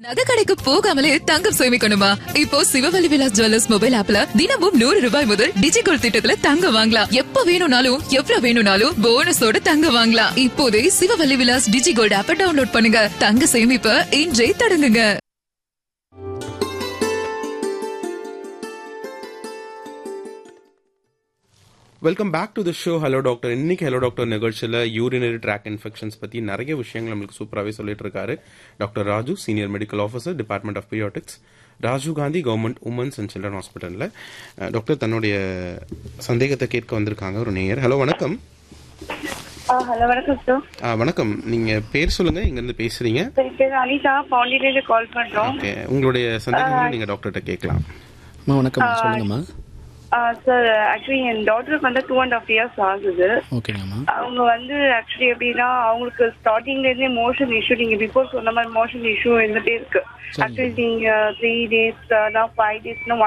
நகை கடைக்கு போகாமலே தங்கம் சேமிக்கணுமா இப்போ சிவவழி விலாஸ் ஜுவல்லர்ஸ் மொபைல் ஆப்ல தினமும் நூறு ரூபாய் முதல் டிஜிகோல் திட்டத்துல தங்கம் வாங்கலாம் எப்ப வேணும்னாலும் எவ்வளவு வேணும்னாலும் போனஸோட தங்கம் வாங்கலாம் இப்போதே சிவவழி விலாஸ் டிஜிகோல்ட் ஆப்ப டவுன்லோட் பண்ணுங்க தங்க சேமிப்ப இன்றே தொடங்குங்க welcome back to the show hello doctor இன்னைக்கு ஹலோ டாக்டர் நிகழ்ச்சியில் யூரினரி ட்ராக் இன்ஃபெக்ஷன்ஸ் பற்றி நிறைய விஷயங்கள் நம்மளுக்கு சூப்பராகவே சொல்லிட்டு இருக்காரு doctor Raju senior medical officer department of paediatrics Rajiv Gandhi government women's and children ஹாஸ்பிட்டலில் டாக்டர் தன்னுடைய சந்தேகத்தை கேட்க வந்திருக்காங்க ஒரு நேயர் ஹலோ வணக்கம் ஆ ஹலோ வணக்கம் சார் ஆ, வணக்கம் நீங்கள் பேர் சொல்லுங்கள் இங்கேருந்து பேசுகிறீங்க சரி பேர் அனிதா பாண்டியிலேருந்து கால் பண்றோம் ஓகே உங்களுடைய சந்தேகங்களை நீங்கள் டாக்டர்கிட்ட கேட்கலாம் அம்மா வணக்கம் சொல்லுங்கம்மா சார் ஆக்சுவலி என் டாட்டருக்கு வந்து டூ அண்ட் ஆஃப் இயர்ஸ் ஆகுது ஓகேங்கம்மா அவங்க வந்து ஆக்சுவலி எப்படின்னா அவங்களுக்கு ஸ்டார்டிங்ல இருந்தே மோஷன் இஷ்யூ நீங்க பிஃபோர் சொன்ன மாதிரி மோஷன் இஷ்யூ இருந்துட்டே இருக்கு ஆக்சுவலி நீங்க த்ரீ டேஸ் ஃபைவ் டேஸ்னு